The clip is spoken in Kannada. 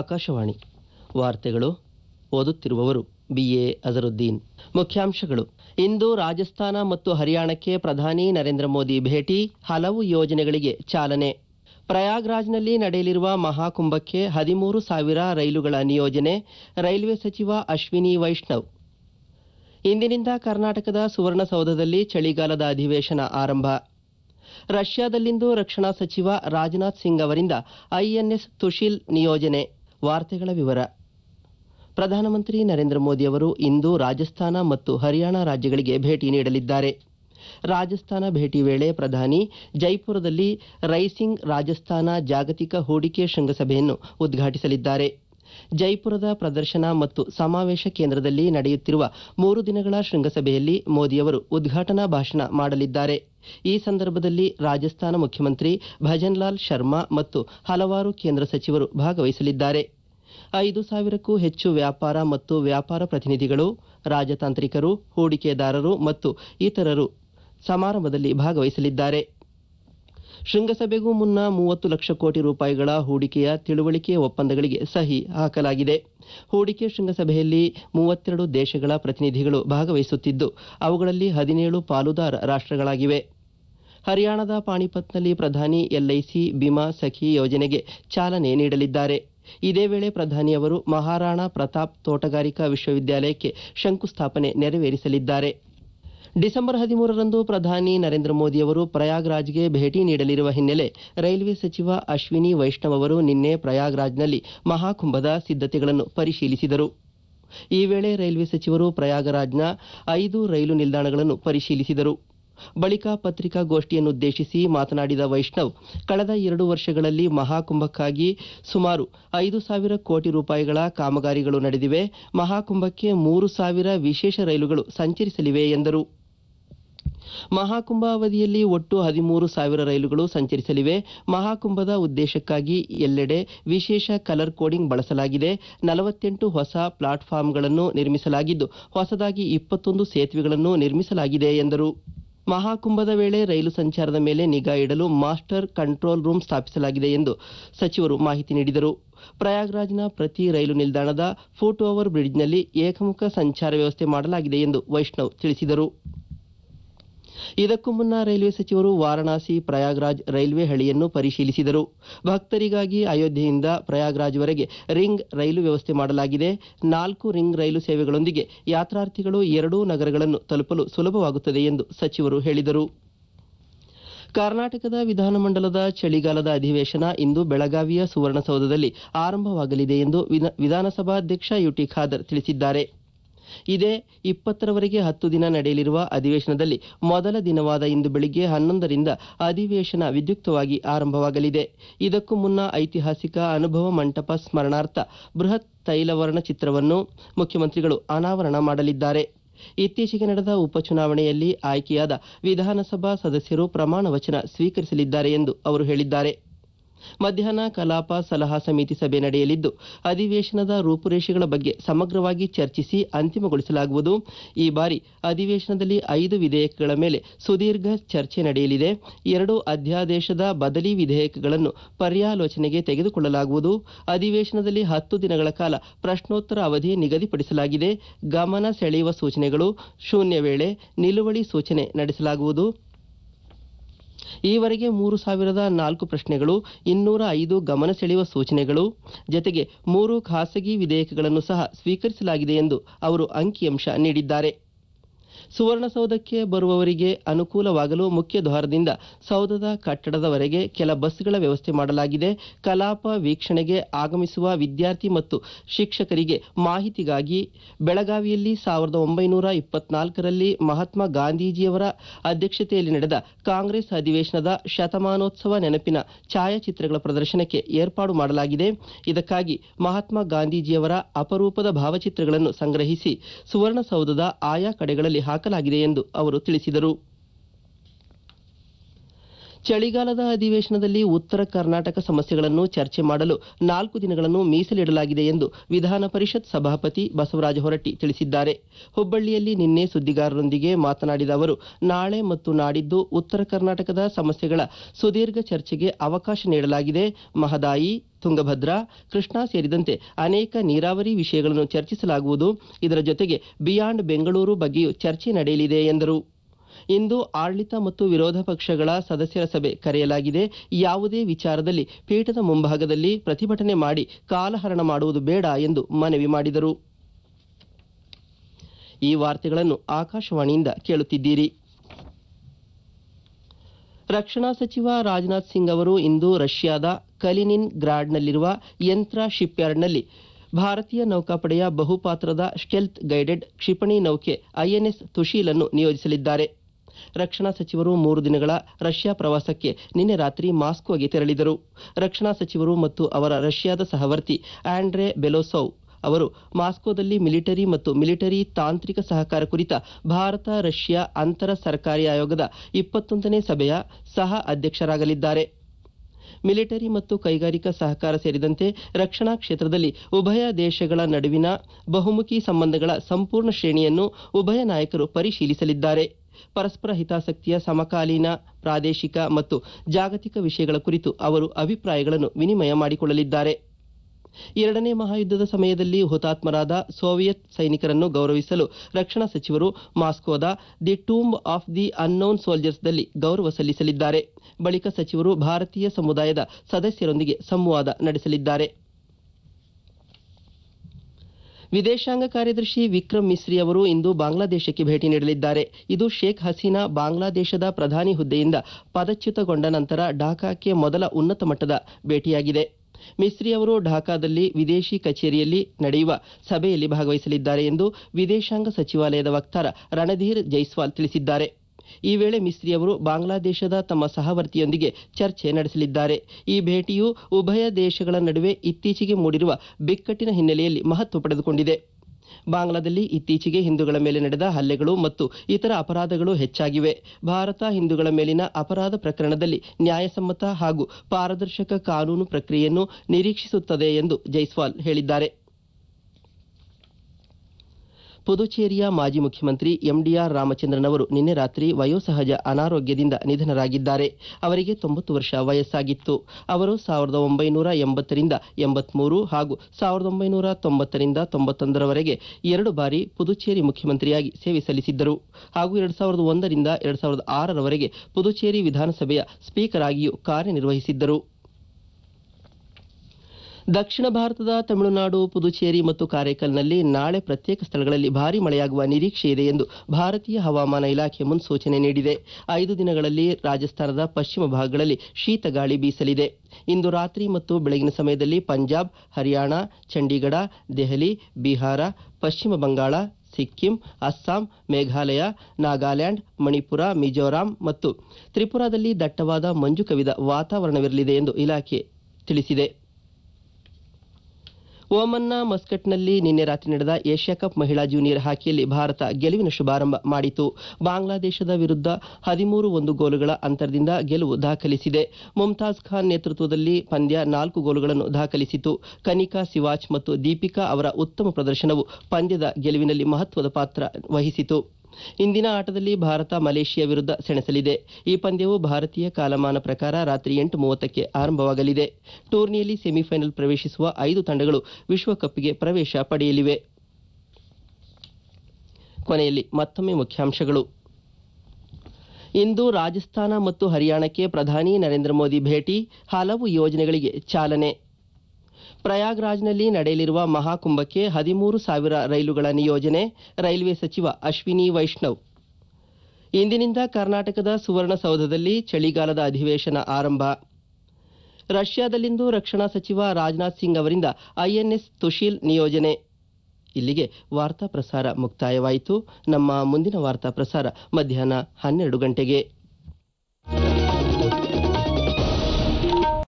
ಆಕಾಶವಾಣಿ ವಾರ್ತೆಗಳು ಓದುತ್ತಿರುವವರು ಬಿಎ ಅಜರುದ್ದೀನ್ ಮುಖ್ಯಾಂಶಗಳು ಇಂದು ರಾಜಸ್ಥಾನ ಮತ್ತು ಹರಿಯಾಣಕ್ಕೆ ಪ್ರಧಾನಿ ನರೇಂದ್ರ ಮೋದಿ ಭೇಟಿ ಹಲವು ಯೋಜನೆಗಳಿಗೆ ಚಾಲನೆ ಪ್ರಯಾಗ್ರಾಜ್ನಲ್ಲಿ ನಡೆಯಲಿರುವ ಮಹಾಕುಂಭಕ್ಕೆ ಹದಿಮೂರು ಸಾವಿರ ರೈಲುಗಳ ನಿಯೋಜನೆ ರೈಲ್ವೆ ಸಚಿವ ಅಶ್ವಿನಿ ವೈಷ್ಣವ್ ಇಂದಿನಿಂದ ಕರ್ನಾಟಕದ ಸುವರ್ಣಸೌಧದಲ್ಲಿ ಚಳಿಗಾಲದ ಅಧಿವೇಶನ ಆರಂಭ ರಷ್ಯಾದಲ್ಲಿಂದು ರಕ್ಷಣಾ ಸಚಿವ ರಾಜನಾಥ್ ಸಿಂಗ್ ಅವರಿಂದ ಐಎನ್ಎಸ್ ತುಶಿಲ್ ನಿಯೋಜನೆ ವಾರ್ತೆಗಳ ವಿವರ ಪ್ರಧಾನಮಂತ್ರಿ ನರೇಂದ್ರ ಮೋದಿ ಅವರು ಇಂದು ರಾಜಸ್ಥಾನ ಮತ್ತು ಹರಿಯಾಣ ರಾಜ್ಯಗಳಿಗೆ ಭೇಟಿ ನೀಡಲಿದ್ದಾರೆ ರಾಜಸ್ಥಾನ ಭೇಟಿ ವೇಳೆ ಪ್ರಧಾನಿ ಜೈಪುರದಲ್ಲಿ ರೈಸಿಂಗ್ ರಾಜಸ್ಥಾನ ಜಾಗತಿಕ ಹೂಡಿಕೆ ಶೃಂಗಸಭೆಯನ್ನು ಉದ್ಘಾಟಿಸಲಿದ್ದಾರೆ ಜೈಪುರದ ಪ್ರದರ್ಶನ ಮತ್ತು ಸಮಾವೇಶ ಕೇಂದ್ರದಲ್ಲಿ ನಡೆಯುತ್ತಿರುವ ಮೂರು ದಿನಗಳ ಶೃಂಗಸಭೆಯಲ್ಲಿ ಮೋದಿಯವರು ಉದ್ಘಾಟನಾ ಭಾಷಣ ಮಾಡಲಿದ್ದಾರೆ ಈ ಸಂದರ್ಭದಲ್ಲಿ ರಾಜಸ್ಥಾನ ಮುಖ್ಯಮಂತ್ರಿ ಭಜನ್ಲಾಲ್ ಶರ್ಮಾ ಮತ್ತು ಹಲವಾರು ಕೇಂದ್ರ ಸಚಿವರು ಭಾಗವಹಿಸಲಿದ್ದಾರೆ ಐದು ಸಾವಿರಕ್ಕೂ ಹೆಚ್ಚು ವ್ಯಾಪಾರ ಮತ್ತು ವ್ಯಾಪಾರ ಪ್ರತಿನಿಧಿಗಳು ರಾಜತಾಂತ್ರಿಕರು ಹೂಡಿಕೆದಾರರು ಮತ್ತು ಇತರರು ಸಮಾರಂಭದಲ್ಲಿ ಭಾಗವಹಿಸಲಿದ್ದಾರೆ ಶೃಂಗಸಭೆಗೂ ಮುನ್ನ ಮೂವತ್ತು ಲಕ್ಷ ಕೋಟಿ ರೂಪಾಯಿಗಳ ಹೂಡಿಕೆಯ ತಿಳುವಳಿಕೆ ಒಪ್ಪಂದಗಳಿಗೆ ಸಹಿ ಹಾಕಲಾಗಿದೆ ಹೂಡಿಕೆ ಶೃಂಗಸಭೆಯಲ್ಲಿ ಮೂವತ್ತೆರಡು ದೇಶಗಳ ಪ್ರತಿನಿಧಿಗಳು ಭಾಗವಹಿಸುತ್ತಿದ್ದು ಅವುಗಳಲ್ಲಿ ಹದಿನೇಳು ಪಾಲುದಾರ ರಾಷ್ಟ್ರಗಳಾಗಿವೆ ಹರಿಯಾಣದ ಪಾಣಿಪತ್ನಲ್ಲಿ ಪ್ರಧಾನಿ ಎಲ್ಐಸಿ ಬಿಮಾ ಸಖಿ ಯೋಜನೆಗೆ ಚಾಲನೆ ನೀಡಲಿದ್ದಾರೆ ಇದೇ ವೇಳೆ ಪ್ರಧಾನಿ ಅವರು ಮಹಾರಾಣಾ ಪ್ರತಾಪ್ ತೋಟಗಾರಿಕಾ ವಿಶ್ವವಿದ್ಯಾಲಯಕ್ಕೆ ಶಂಕುಸ್ಥಾಪನೆ ನೆರವೇರಿಸಲಿದ್ದಾರೆ ಡಿಸೆಂಬರ್ ಹದಿಮೂರರಂದು ಪ್ರಧಾನಿ ನರೇಂದ್ರ ಮೋದಿ ಅವರು ಪ್ರಯಾಗ್ರಾಜ್ಗೆ ಭೇಟಿ ನೀಡಲಿರುವ ಹಿನ್ನೆಲೆ ರೈಲ್ವೆ ಸಚಿವ ಅಶ್ವಿನಿ ವೈಷ್ಣವ್ ಅವರು ನಿನ್ನೆ ಪ್ರಯಾಗ್ರಾಜ್ನಲ್ಲಿ ಮಹಾಕುಂಭದ ಸಿದ್ಧತೆಗಳನ್ನು ಪರಿಶೀಲಿಸಿದರು ಈ ವೇಳೆ ರೈಲ್ವೆ ಸಚಿವರು ಪ್ರಯಾಗರಾಜ್ನ ಐದು ರೈಲು ನಿಲ್ದಾಣಗಳನ್ನು ಪರಿಶೀಲಿಸಿದರು ಬಳಿಕ ಪತ್ರಿಕಾಗೋಷ್ಠಿಯನ್ನುದ್ದೇಶಿಸಿ ಮಾತನಾಡಿದ ವೈಷ್ಣವ್ ಕಳೆದ ಎರಡು ವರ್ಷಗಳಲ್ಲಿ ಮಹಾಕುಂಭಕ್ಕಾಗಿ ಸುಮಾರು ಐದು ಸಾವಿರ ಕೋಟಿ ರೂಪಾಯಿಗಳ ಕಾಮಗಾರಿಗಳು ನಡೆದಿವೆ ಮಹಾಕುಂಭಕ್ಕೆ ಮೂರು ಸಾವಿರ ವಿಶೇಷ ರೈಲುಗಳು ಸಂಚರಿಸಲಿವೆ ಎಂದರು ಮಹಾಕುಂಭ ಅವಧಿಯಲ್ಲಿ ಒಟ್ಟು ಹದಿಮೂರು ಸಾವಿರ ರೈಲುಗಳು ಸಂಚರಿಸಲಿವೆ ಮಹಾಕುಂಭದ ಉದ್ದೇಶಕ್ಕಾಗಿ ಎಲ್ಲೆಡೆ ವಿಶೇಷ ಕಲರ್ ಕೋಡಿಂಗ್ ಬಳಸಲಾಗಿದೆ ನಲವತ್ತೆಂಟು ಹೊಸ ಪ್ಲಾಟ್ಫಾರ್ಮ್ಗಳನ್ನು ನಿರ್ಮಿಸಲಾಗಿದ್ದು ಹೊಸದಾಗಿ ಇಪ್ಪತ್ತೊಂದು ಸೇತುವೆಗಳನ್ನು ನಿರ್ಮಿಸಲಾಗಿದೆ ಎಂದರು ಮಹಾಕುಂಭದ ವೇಳೆ ರೈಲು ಸಂಚಾರದ ಮೇಲೆ ನಿಗಾ ಇಡಲು ಮಾಸ್ಟರ್ ಕಂಟ್ರೋಲ್ ರೂಮ್ ಸ್ಥಾಪಿಸಲಾಗಿದೆ ಎಂದು ಸಚಿವರು ಮಾಹಿತಿ ನೀಡಿದರು ಪ್ರಯಾಗ್ರಾಜ್ನ ಪ್ರತಿ ರೈಲು ನಿಲ್ದಾಣದ ಫುಟ್ ಓವರ್ ಬ್ರಿಡ್ಜ್ನಲ್ಲಿ ಏಕಮುಖ ಸಂಚಾರ ವ್ಯವಸ್ಥೆ ಮಾಡಲಾಗಿದೆ ಎಂದು ವೈಷ್ಣವ್ ತಿಳಿಸಿದರು ಇದಕ್ಕೂ ಮುನ್ನ ರೈಲ್ವೆ ಸಚಿವರು ವಾರಣಾಸಿ ಪ್ರಯಾಗ್ರಾಜ್ ರೈಲ್ವೆ ಹಳಿಯನ್ನು ಪರಿಶೀಲಿಸಿದರು ಭಕ್ತರಿಗಾಗಿ ಅಯೋಧ್ಯೆಯಿಂದ ಪ್ರಯಾಗ್ರಾಜ್ವರೆಗೆ ರಿಂಗ್ ರೈಲು ವ್ಯವಸ್ಥೆ ಮಾಡಲಾಗಿದೆ ನಾಲ್ಕು ರಿಂಗ್ ರೈಲು ಸೇವೆಗಳೊಂದಿಗೆ ಯಾತ್ರಾರ್ಥಿಗಳು ಎರಡೂ ನಗರಗಳನ್ನು ತಲುಪಲು ಸುಲಭವಾಗುತ್ತದೆ ಎಂದು ಸಚಿವರು ಹೇಳಿದರು ಕರ್ನಾಟಕದ ವಿಧಾನಮಂಡಲದ ಚಳಿಗಾಲದ ಅಧಿವೇಶನ ಇಂದು ಬೆಳಗಾವಿಯ ಸುವರ್ಣಸೌಧದಲ್ಲಿ ಆರಂಭವಾಗಲಿದೆ ಎಂದು ವಿಧಾನಸಭಾಧ್ಯಕ್ಷ ಯುಟಿ ಖಾದರ್ ತಿಳಿಸಿದ್ದಾರೆ ಇದೇ ಇಪ್ಪತ್ತರವರೆಗೆ ಹತ್ತು ದಿನ ನಡೆಯಲಿರುವ ಅಧಿವೇಶನದಲ್ಲಿ ಮೊದಲ ದಿನವಾದ ಇಂದು ಬೆಳಿಗ್ಗೆ ಹನ್ನೊಂದರಿಂದ ಅಧಿವೇಶನ ವಿದ್ಯುಕ್ತವಾಗಿ ಆರಂಭವಾಗಲಿದೆ ಇದಕ್ಕೂ ಮುನ್ನ ಐತಿಹಾಸಿಕ ಅನುಭವ ಮಂಟಪ ಸ್ಮರಣಾರ್ಥ ಬೃಹತ್ ತೈಲವರ್ಣ ಚಿತ್ರವನ್ನು ಮುಖ್ಯಮಂತ್ರಿಗಳು ಅನಾವರಣ ಮಾಡಲಿದ್ದಾರೆ ಇತ್ತೀಚೆಗೆ ನಡೆದ ಉಪಚುನಾವಣೆಯಲ್ಲಿ ಆಯ್ಕೆಯಾದ ವಿಧಾನಸಭಾ ಸದಸ್ಯರು ಪ್ರಮಾಣ ವಚನ ಸ್ವೀಕರಿಸಲಿದ್ದಾರೆ ಎಂದು ಅವರು ಹೇಳಿದ್ದಾರೆ ಮಧ್ಯಾಹ್ನ ಕಲಾಪ ಸಲಹಾ ಸಮಿತಿ ಸಭೆ ನಡೆಯಲಿದ್ದು ಅಧಿವೇಶನದ ರೂಪುರೇಷೆಗಳ ಬಗ್ಗೆ ಸಮಗ್ರವಾಗಿ ಚರ್ಚಿಸಿ ಅಂತಿಮಗೊಳಿಸಲಾಗುವುದು ಈ ಬಾರಿ ಅಧಿವೇಶನದಲ್ಲಿ ಐದು ವಿಧೇಯಕಗಳ ಮೇಲೆ ಸುದೀರ್ಘ ಚರ್ಚೆ ನಡೆಯಲಿದೆ ಎರಡು ಅಧ್ಯಾದೇಶದ ಬದಲಿ ವಿಧೇಯಕಗಳನ್ನು ಪರ್ಯಾಲೋಚನೆಗೆ ತೆಗೆದುಕೊಳ್ಳಲಾಗುವುದು ಅಧಿವೇಶನದಲ್ಲಿ ಹತ್ತು ದಿನಗಳ ಕಾಲ ಪ್ರಶ್ನೋತ್ತರ ಅವಧಿ ನಿಗದಿಪಡಿಸಲಾಗಿದೆ ಗಮನ ಸೆಳೆಯುವ ಸೂಚನೆಗಳು ಶೂನ್ಯ ವೇಳೆ ನಿಲುವಳಿ ಸೂಚನೆ ನಡೆಸಲಾಗುವುದು ಈವರೆಗೆ ಮೂರು ಸಾವಿರದ ನಾಲ್ಕು ಪ್ರಶ್ನೆಗಳು ಇನ್ನೂರ ಐದು ಗಮನ ಸೆಳೆಯುವ ಸೂಚನೆಗಳು ಜತೆಗೆ ಮೂರು ಖಾಸಗಿ ವಿಧೇಯಕಗಳನ್ನು ಸಹ ಸ್ವೀಕರಿಸಲಾಗಿದೆ ಎಂದು ಅವರು ಅಂಕಿಅಂಶ ನೀಡಿದ್ದಾರೆ ಸುವರ್ಣಸೌಧಕ್ಕೆ ಬರುವವರಿಗೆ ಅನುಕೂಲವಾಗಲು ಮುಖ್ಯ ದ್ವಾರದಿಂದ ಸೌಧದ ಕಟ್ಟಡದವರೆಗೆ ಕೆಲ ಬಸ್ಗಳ ವ್ಯವಸ್ಥೆ ಮಾಡಲಾಗಿದೆ ಕಲಾಪ ವೀಕ್ಷಣೆಗೆ ಆಗಮಿಸುವ ವಿದ್ಯಾರ್ಥಿ ಮತ್ತು ಶಿಕ್ಷಕರಿಗೆ ಮಾಹಿತಿಗಾಗಿ ಬೆಳಗಾವಿಯಲ್ಲಿ ಸಾವಿರದ ಒಂಬೈನೂರ ಇಪ್ಪತ್ನಾಲ್ಕರಲ್ಲಿ ಮಹಾತ್ಮ ಗಾಂಧೀಜಿಯವರ ಅಧ್ಯಕ್ಷತೆಯಲ್ಲಿ ನಡೆದ ಕಾಂಗ್ರೆಸ್ ಅಧಿವೇಶನದ ಶತಮಾನೋತ್ಸವ ನೆನಪಿನ ಛಾಯಾಚಿತ್ರಗಳ ಪ್ರದರ್ಶನಕ್ಕೆ ಏರ್ಪಾಡು ಮಾಡಲಾಗಿದೆ ಇದಕ್ಕಾಗಿ ಮಹಾತ್ಮ ಗಾಂಧೀಜಿಯವರ ಅಪರೂಪದ ಭಾವಚಿತ್ರಗಳನ್ನು ಸಂಗ್ರಹಿಸಿ ಸುವರ್ಣಸೌಧದ ಆಯಾ ಕಡೆಗಳಲ್ಲಿ ಹಾಕಲಾಗಿದೆ ಎಂದು ಅವರು ತಿಳಿಸಿದರು ಚಳಿಗಾಲದ ಅಧಿವೇಶನದಲ್ಲಿ ಉತ್ತರ ಕರ್ನಾಟಕ ಸಮಸ್ಯೆಗಳನ್ನು ಚರ್ಚೆ ಮಾಡಲು ನಾಲ್ಕು ದಿನಗಳನ್ನು ಮೀಸಲಿಡಲಾಗಿದೆ ಎಂದು ವಿಧಾನ ಪರಿಷತ್ ಸಭಾಪತಿ ಬಸವರಾಜ ಹೊರಟ್ಟಿ ತಿಳಿಸಿದ್ದಾರೆ ಹುಬ್ಬಳ್ಳಿಯಲ್ಲಿ ನಿನ್ನೆ ಸುದ್ದಿಗಾರರೊಂದಿಗೆ ಮಾತನಾಡಿದ ಅವರು ನಾಳೆ ಮತ್ತು ನಾಡಿದ್ದು ಉತ್ತರ ಕರ್ನಾಟಕದ ಸಮಸ್ಯೆಗಳ ಸುದೀರ್ಘ ಚರ್ಚೆಗೆ ಅವಕಾಶ ನೀಡಲಾಗಿದೆ ಮಹದಾಯಿ ತುಂಗಭದ್ರಾ ಕೃಷ್ಣಾ ಸೇರಿದಂತೆ ಅನೇಕ ನೀರಾವರಿ ವಿಷಯಗಳನ್ನು ಚರ್ಚಿಸಲಾಗುವುದು ಇದರ ಜೊತೆಗೆ ಬಿಯಾಂಡ್ ಬೆಂಗಳೂರು ಬಗ್ಗೆಯೂ ಚರ್ಚೆ ನಡೆಯಲಿದೆ ಎಂದರು ಇಂದು ಆಡಳಿತ ಮತ್ತು ವಿರೋಧ ಪಕ್ಷಗಳ ಸದಸ್ಯರ ಸಭೆ ಕರೆಯಲಾಗಿದೆ ಯಾವುದೇ ವಿಚಾರದಲ್ಲಿ ಪೀಠದ ಮುಂಭಾಗದಲ್ಲಿ ಪ್ರತಿಭಟನೆ ಮಾಡಿ ಕಾಲಹರಣ ಮಾಡುವುದು ಬೇಡ ಎಂದು ಮನವಿ ಮಾಡಿದರು ಈ ವಾರ್ತೆಗಳನ್ನು ಆಕಾಶವಾಣಿಯಿಂದ ಕೇಳುತ್ತಿದ್ದೀರಿ ರಕ್ಷಣಾ ಸಚಿವ ರಾಜನಾಥ್ ಸಿಂಗ್ ಅವರು ಇಂದು ರಷ್ಯಾದ ಕಲಿನಿನ್ ಗ್ರಾಡ್ನಲ್ಲಿರುವ ಯಂತ್ರ ಶಿಪ್ಯಾರ್ಡ್ನಲ್ಲಿ ಭಾರತೀಯ ನೌಕಾಪಡೆಯ ಬಹುಪಾತ್ರದ ಸ್ಟೆಲ್ತ್ ಗೈಡೆಡ್ ಕ್ಷಿಪಣಿ ನೌಕೆ ಐಎನ್ಎಸ್ ತುಶೀಲ್ ಅನ್ನು ನಿಯೋಜಿಸಲಿದ್ದಾರೆ ರಕ್ಷಣಾ ಸಚಿವರು ಮೂರು ದಿನಗಳ ರಷ್ಯಾ ಪ್ರವಾಸಕ್ಕೆ ನಿನ್ನೆ ರಾತ್ರಿ ಮಾಸ್ಕೋಗೆ ತೆರಳಿದರು ರಕ್ಷಣಾ ಸಚಿವರು ಮತ್ತು ಅವರ ರಷ್ಯಾದ ಸಹವರ್ತಿ ಆಂಡ್ರೆ ಬೆಲೋಸೋವ್ ಅವರು ಮಾಸ್ಕೋದಲ್ಲಿ ಮಿಲಿಟರಿ ಮತ್ತು ಮಿಲಿಟರಿ ತಾಂತ್ರಿಕ ಸಹಕಾರ ಕುರಿತ ಭಾರತ ರಷ್ಯಾ ಅಂತರ ಸರ್ಕಾರಿ ಆಯೋಗದ ಇಪ್ಪತ್ತೊಂದನೇ ಸಭೆಯ ಸಹ ಅಧ್ಯಕ್ಷರಾಗಲಿದ್ದಾರೆ ಮಿಲಿಟರಿ ಮತ್ತು ಕೈಗಾರಿಕಾ ಸಹಕಾರ ಸೇರಿದಂತೆ ರಕ್ಷಣಾ ಕ್ಷೇತ್ರದಲ್ಲಿ ಉಭಯ ದೇಶಗಳ ನಡುವಿನ ಬಹುಮುಖಿ ಸಂಬಂಧಗಳ ಸಂಪೂರ್ಣ ಶ್ರೇಣಿಯನ್ನು ಉಭಯ ನಾಯಕರು ಪರಿಶೀಲಿಸಲಿದ್ದಾರೆ ಪರಸ್ಪರ ಹಿತಾಸಕ್ತಿಯ ಸಮಕಾಲೀನ ಪ್ರಾದೇಶಿಕ ಮತ್ತು ಜಾಗತಿಕ ವಿಷಯಗಳ ಕುರಿತು ಅವರು ಅಭಿಪ್ರಾಯಗಳನ್ನು ವಿನಿಮಯ ಮಾಡಿಕೊಳ್ಳಲಿದ್ದಾರೆ ಎರಡನೇ ಮಹಾಯುದ್ಧದ ಸಮಯದಲ್ಲಿ ಹುತಾತ್ಮರಾದ ಸೋವಿಯತ್ ಸೈನಿಕರನ್ನು ಗೌರವಿಸಲು ರಕ್ಷಣಾ ಸಚಿವರು ಮಾಸ್ಕೋದ the tomb of the unknown ಸೋಲ್ಜರ್ಸ್ದಲ್ಲಿ ಗೌರವ ಸಲ್ಲಿಸಲಿದ್ದಾರೆ ಬಳಿಕ ಸಚಿವರು ಭಾರತೀಯ ಸಮುದಾಯದ ಸದಸ್ಯರೊಂದಿಗೆ ಸಂವಾದ ನಡೆಸಲಿದ್ದಾರೆ ವಿದೇಶಾಂಗ ಕಾರ್ಯದರ್ಶಿ ವಿಕ್ರಮ್ ಮಿಸ್ರಿ ಅವರು ಇಂದು ಬಾಂಗ್ಲಾದೇಶಕ್ಕೆ ಭೇಟಿ ನೀಡಲಿದ್ದಾರೆ ಇದು ಶೇಖ್ ಹಸೀನಾ ಬಾಂಗ್ಲಾದೇಶದ ಪ್ರಧಾನಿ ಹುದ್ದೆಯಿಂದ ಪದಚ್ಯುತಗೊಂಡ ನಂತರ ಢಾಕಾಕ್ಕೆ ಮೊದಲ ಉನ್ನತ ಮಟ್ಟದ ಭೇಟಿಯಾಗಿದೆ ಮಿಸ್ರಿ ಅವರು ಢಾಕಾದಲ್ಲಿ ವಿದೇಶಿ ಕಚೇರಿಯಲ್ಲಿ ನಡೆಯುವ ಸಭೆಯಲ್ಲಿ ಭಾಗವಹಿಸಲಿದ್ದಾರೆ ಎಂದು ವಿದೇಶಾಂಗ ಸಚಿವಾಲಯದ ವಕ್ತಾರ ರಣಧೀರ್ ಜೈಸ್ವಾಲ್ ತಿಳಿಸಿದ್ದಾರೆ ಈ ವೇಳೆ ಮಿಸ್ರಿ ಅವರು ಬಾಂಗ್ಲಾದೇಶದ ತಮ್ಮ ಸಹವರ್ತಿಯೊಂದಿಗೆ ಚರ್ಚೆ ನಡೆಸಲಿದ್ದಾರೆ ಈ ಭೇಟಿಯು ಉಭಯ ದೇಶಗಳ ನಡುವೆ ಇತ್ತೀಚೆಗೆ ಮೂಡಿರುವ ಬಿಕ್ಕಟ್ಟಿನ ಹಿನ್ನೆಲೆಯಲ್ಲಿ ಮಹತ್ವ ಪಡೆದುಕೊಂಡಿದೆ ಬಾಂಗ್ಲಾದಲ್ಲಿ ಇತ್ತೀಚೆಗೆ ಹಿಂದೂಗಳ ಮೇಲೆ ನಡೆದ ಹಲ್ಲೆಗಳು ಮತ್ತು ಇತರ ಅಪರಾಧಗಳು ಹೆಚ್ಚಾಗಿವೆ ಭಾರತ ಹಿಂದೂಗಳ ಮೇಲಿನ ಅಪರಾಧ ಪ್ರಕರಣದಲ್ಲಿ ನ್ಯಾಯಸಮ್ಮತ ಹಾಗೂ ಪಾರದರ್ಶಕ ಕಾನೂನು ಪ್ರಕ್ರಿಯೆಯನ್ನು ನಿರೀಕ್ಷಿಸುತ್ತದೆ ಎಂದು ಜೈಸ್ವಾಲ್ ಹೇಳಿದ್ದಾರೆ ಪುದುಚೇರಿಯ ಮಾಜಿ ಮುಖ್ಯಮಂತ್ರಿ ಎಂಡಿಆರ್ ರಾಮಚಂದ್ರನ್ ಅವರು ನಿನ್ನೆ ರಾತ್ರಿ ವಯೋಸಹಜ ಅನಾರೋಗ್ಯದಿಂದ ನಿಧನರಾಗಿದ್ದಾರೆ ಅವರಿಗೆ ತೊಂಬತ್ತು ವರ್ಷ ವಯಸ್ಸಾಗಿತ್ತು ಅವರು ಸಾವಿರದ ಒಂಬೈನೂರ ಎಂಬತ್ತರಿಂದ ಎಂಬತ್ಮೂರು ಹಾಗೂ ಸಾವಿರದ ಒಂಬೈನೂರ ತೊಂಬತ್ತರಿಂದ ತೊಂಬತ್ತೊಂದರವರೆಗೆ ಎರಡು ಬಾರಿ ಪುದುಚೇರಿ ಮುಖ್ಯಮಂತ್ರಿಯಾಗಿ ಸೇವೆ ಸಲ್ಲಿಸಿದ್ದರು ಹಾಗೂ ಎರಡು ಸಾವಿರದ ಒಂದರಿಂದ ಎರಡು ಸಾವಿರದ ಆರರವರೆಗೆ ಪುದುಚೇರಿ ವಿಧಾನಸಭೆಯ ಸ್ಪೀಕರ್ ಆಗಿಯೂ ಕಾರ್ಯನಿರ್ವಹಿಸಿದ್ದರು ದಕ್ಷಿಣ ಭಾರತದ ತಮಿಳುನಾಡು ಪುದುಚೇರಿ ಮತ್ತು ಕಾರೈಕಲ್ನಲ್ಲಿ ನಾಳೆ ಪ್ರತ್ಯೇಕ ಸ್ಥಳಗಳಲ್ಲಿ ಭಾರೀ ಮಳೆಯಾಗುವ ನಿರೀಕ್ಷೆ ಇದೆ ಎಂದು ಭಾರತೀಯ ಹವಾಮಾನ ಇಲಾಖೆ ಮುನ್ಸೂಚನೆ ನೀಡಿದೆ ಐದು ದಿನಗಳಲ್ಲಿ ರಾಜಸ್ಥಾನದ ಪಶ್ಚಿಮ ಭಾಗಗಳಲ್ಲಿ ಶೀತ ಗಾಳಿ ಬೀಸಲಿದೆ ಇಂದು ರಾತ್ರಿ ಮತ್ತು ಬೆಳಗಿನ ಸಮಯದಲ್ಲಿ ಪಂಜಾಬ್ ಹರಿಯಾಣ ಚಂಡೀಗಢ ದೆಹಲಿ ಬಿಹಾರ ಪಶ್ಚಿಮ ಬಂಗಾಳ ಸಿಕ್ಕಿಂ ಅಸ್ಸಾಂ ಮೇಘಾಲಯ ನಾಗಾಲ್ಯಾಂಡ್ ಮಣಿಪುರ ಮಿಜೋರಾಂ ಮತ್ತು ತ್ರಿಪುರಾದಲ್ಲಿ ದಟ್ಟವಾದ ಮಂಜು ಕವಿದ ವಾತಾವರಣವಿರಲಿದೆ ಎಂದು ಇಲಾಖೆ ತಿಳಿಸಿದೆ ಓಮನ್ನ ಮಸ್ಕಟ್ನಲ್ಲಿ ನಿನ್ನೆ ರಾತ್ರಿ ನಡೆದ ಏಷ್ಯಾ ಕಪ್ ಮಹಿಳಾ ಜೂನಿಯರ್ ಹಾಕಿಯಲ್ಲಿ ಭಾರತ ಗೆಲುವಿನ ಶುಭಾರಂಭ ಮಾಡಿತು ಬಾಂಗ್ಲಾದೇಶದ ವಿರುದ್ಧ ಹದಿಮೂರು ಒಂದು ಗೋಲುಗಳ ಅಂತರದಿಂದ ಗೆಲುವು ದಾಖಲಿಸಿದೆ ಮುಮ್ತಾಜ್ ಖಾನ್ ನೇತೃತ್ವದಲ್ಲಿ ಪಂದ್ಯ ನಾಲ್ಕು ಗೋಲುಗಳನ್ನು ದಾಖಲಿಸಿತು ಕನಿಕಾ ಸಿವಾಚ್ ಮತ್ತು ದೀಪಿಕಾ ಅವರ ಉತ್ತಮ ಪ್ರದರ್ಶನವು ಪಂದ್ಯದ ಗೆಲುವಿನಲ್ಲಿ ಮಹತ್ವದ ಪಾತ್ರ ವಹಿಸಿತು ಇಂದಿನ ಆಟದಲ್ಲಿ ಭಾರತ ಮಲೇಷಿಯಾ ವಿರುದ್ಧ ಸೆಣಸಲಿದೆ ಈ ಪಂದ್ಯವು ಭಾರತೀಯ ಕಾಲಮಾನ ಪ್ರಕಾರ ರಾತ್ರಿ ಎಂಟು ಮೂವತ್ತಕ್ಕೆ ಆರಂಭವಾಗಲಿದೆ ಟೂರ್ನಿಯಲ್ಲಿ ಸೆಮಿಫೈನಲ್ ಪ್ರವೇಶಿಸುವ ಐದು ತಂಡಗಳು ವಿಶ್ವಕಪ್ಗೆ ಪ್ರವೇಶ ಪಡೆಯಲಿವೆ ಕೊನೆಯಲ್ಲಿ ಮತ್ತೊಮ್ಮೆ ಮುಖ್ಯಾಂಶಗಳು ಇಂದು ರಾಜಸ್ಥಾನ ಮತ್ತು ಹರಿಯಾಣಕ್ಕೆ ಪ್ರಧಾನಿ ನರೇಂದ್ರ ಮೋದಿ ಭೇಟಿ ಹಲವು ಯೋಜನೆಗಳಿಗೆ ಚಾಲನೆ ಪ್ರಯಾಗ್ರಾಜ್ನಲ್ಲಿ ನಡೆಯಲಿರುವ ಮಹಾಕುಂಭಕ್ಕೆ ಹದಿಮೂರು ಸಾವಿರ ರೈಲುಗಳ ನಿಯೋಜನೆ ರೈಲ್ವೆ ಸಚಿವ ಅಶ್ವಿನಿ ವೈಷ್ಣವ್ ಇಂದಿನಿಂದ ಕರ್ನಾಟಕದ ಸುವರ್ಣಸೌಧದಲ್ಲಿ ಚಳಿಗಾಲದ ಅಧಿವೇಶನ ಆರಂಭ ರಷ್ಯಾದಲ್ಲಿಂದು ರಕ್ಷಣಾ ಸಚಿವ ರಾಜನಾಥ್ ಸಿಂಗ್ ಅವರಿಂದ ಐಎನ್ಎಸ್ ತುಶೀಲ್ ನಿಯೋಜನೆ ಇಲ್ಲಿಗೆ ವಾರ್ತಾ ಪ್ರಸಾರ ಮುಕ್ತಾಯವಾಯಿತು ನಮ್ಮ ಮುಂದಿನ ವಾರ್ತಾ ಪ್ರಸಾರ ಮಧ್ಯಾಹ್ನ ಹನ್ನೆರಡು ಗಂಟೆಗೆ